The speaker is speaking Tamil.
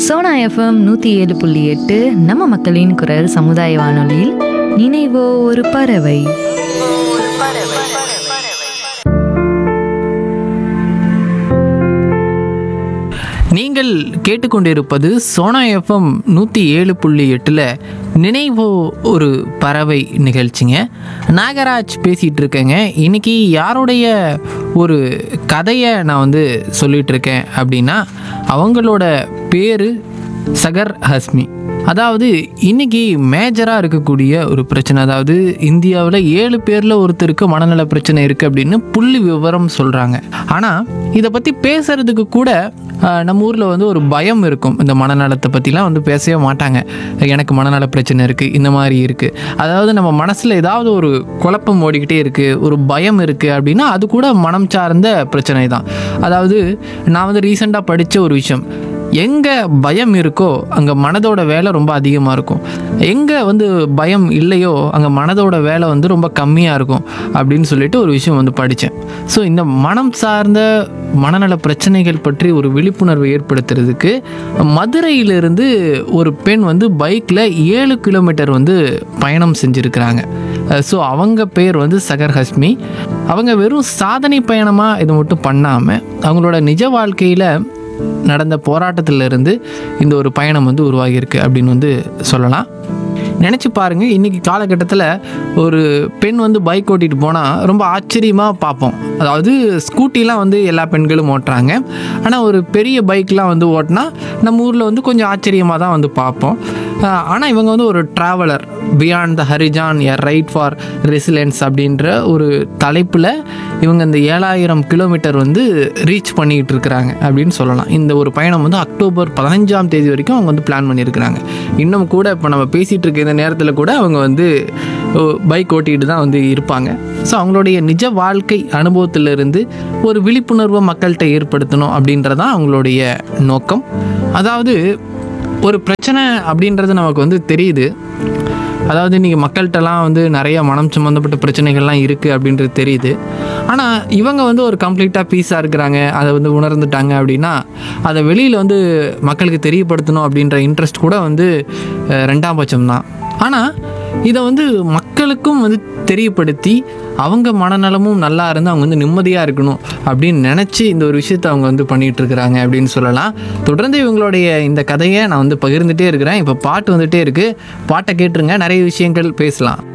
சோனா எஃப்எம் நூற்றி ஏழு புள்ளி எட்டு நம்ம மக்களின் குரல் சமுதாய வானொலியில் நினைவோ ஒரு பறவை நீங்கள் கேட்டுக்கொண்டிருப்பது சோனா எஃப்எம் நூற்றி ஏழு புள்ளி எட்டில் நினைவோ ஒரு பறவை நிகழ்ச்சிங்க நாகராஜ் பேசிகிட்டு இருக்கேங்க இன்னைக்கு யாருடைய ஒரு கதையை நான் வந்து சொல்லிட்டு இருக்கேன் அப்படின்னா அவங்களோட பேர் சகர் ஹஸ்மி அதாவது இன்னைக்கு மேஜராக இருக்கக்கூடிய ஒரு பிரச்சனை அதாவது இந்தியாவில் ஏழு பேரில் ஒருத்தருக்கு மனநல பிரச்சனை இருக்குது அப்படின்னு புள்ளி விவரம் சொல்கிறாங்க ஆனால் இதை பற்றி பேசுறதுக்கு கூட ஆஹ், நம்ம ஊரில் வந்து ஒரு பயம் இருக்கும் இந்த மனநலத்தை பற்றிலாம் வந்து பேசவே மாட்டாங்க எனக்கு மனநல பிரச்சனை இருக்குது இந்த மாதிரி இருக்குது அதாவது நம்ம மனசில் ஏதாவது ஒரு குழப்பம் ஓடிக்கிட்டே இருக்குது ஒரு பயம் இருக்குது அப்படின்னா அது கூட மனம் சார்ந்த பிரச்சனை தான் அதாவது நான் வந்து ரீசெண்டாக படித்த ஒரு விஷயம் எங்கே பயம் இருக்கோ அங்கே மனதோட வேலை ரொம்ப அதிகமாக இருக்கும் எங்கே வந்து பயம் இல்லையோ அங்கே மனதோட வேலை வந்து ரொம்ப கம்மியாக இருக்கும் அப்படின்னு சொல்லிட்டு ஒரு விஷயம் வந்து படித்தேன் ஸோ இந்த மனம் சார்ந்த மனநல பிரச்சனைகள் பற்றி ஒரு விழிப்புணர்வு ஏற்படுத்துறதுக்கு மதுரையிலிருந்து ஒரு பெண் வந்து பைக்கில் ஏழு கிலோமீட்டர் வந்து பயணம் செஞ்சுருக்கிறாங்க ஸோ அவங்க பேர் வந்து சகர் ஹஸ்மி அவங்க வெறும் சாதனை பயணமாக இதை மட்டும் பண்ணாமல் அவங்களோட நிஜ வாழ்க்கையில் நடந்த போராட்டத்திலிருந்து இந்த ஒரு பயணம் வந்து உருவாகியிருக்கு அப்படின்னு வந்து சொல்லலாம் நினச்சி பாருங்க இன்றைக்கி காலகட்டத்தில் ஒரு பெண் வந்து பைக் ஓட்டிகிட்டு போனால் ரொம்ப ஆச்சரியமாக பார்ப்போம் அதாவது ஸ்கூட்டிலாம் வந்து எல்லா பெண்களும் ஓட்டுறாங்க ஆனால் ஒரு பெரிய பைக்லாம் வந்து ஓட்டினா நம்ம ஊரில் வந்து கொஞ்சம் ஆச்சரியமாக தான் வந்து பார்ப்போம் ஆனால் இவங்க வந்து ஒரு traveller beyond the horizon a ride for resilience அப்படின்ற ஒரு தலைப்பில் இவங்க இந்த ஏழாயிரம் கிலோமீட்டர் வந்து ரீச் பண்ணிக்கிட்டு இருக்கிறாங்க அப்படின்னு சொல்லலாம் இந்த ஒரு பயணம் வந்து அக்டோபர் பதினஞ்சாம் தேதி வரைக்கும் அவங்க வந்து பிளான் பண்ணியிருக்கிறாங்க இன்னும் கூட இப்போ நம்ம பேசிகிட்டு இருக்க இந்த நேரத்தில் கூட அவங்க வந்து பைக் ஓட்டிகிட்டு தான் வந்து இருப்பாங்க ஸோ அவங்களுடைய நிஜ வாழ்க்கை அனுபவத்திலிருந்து ஒரு விழிப்புணர்வை மக்கள்கிட்ட ஏற்படுத்தணும் அப்படின்றதான் அவங்களுடைய நோக்கம் அதாவது ஒரு பிரச்சனை அப்படின்றது நமக்கு வந்து தெரியுது அதாவது இன்றைக்கி மக்கள்கிட்டலாம் வந்து நிறைய மனம் சம்மந்தப்பட்ட பிரச்சனைகள்லாம் இருக்குது அப்படின்றது தெரியுது ஆனால் இவங்க வந்து ஒரு கம்ப்ளீட்டாக பீஸாக இருக்கிறாங்க அதை வந்து உணர்ந்துட்டாங்க அப்படின்னா அதை வெளியில் வந்து மக்களுக்கு தெரியப்படுத்தணும் அப்படின்ற இன்ட்ரெஸ்ட் கூட வந்து அஹ், ரெண்டாம் பட்சம் தான் ஆனால் இதை வந்து மக்களுக்கும் வந்து தெரியப்படுத்தி அவங்க மனநலமும் நல்லா இருந்து அவங்க வந்து நிம்மதியாக இருக்கணும் அப்படின்னு நினச்சி இந்த ஒரு விஷயத்தை அவங்க வந்து பண்ணிகிட்டு இருக்கிறாங்க அப்படின்னு சொல்லலாம் தொடர்ந்து இவங்களுடைய இந்த கதையை நான் வந்து பகிர்ந்துட்டே இருக்கிறேன் இப்போ பாட்டு வந்துட்டே இருக்குது பாட்டை கேட்டுருங்க நிறைய விஷயங்கள் பேசலாம்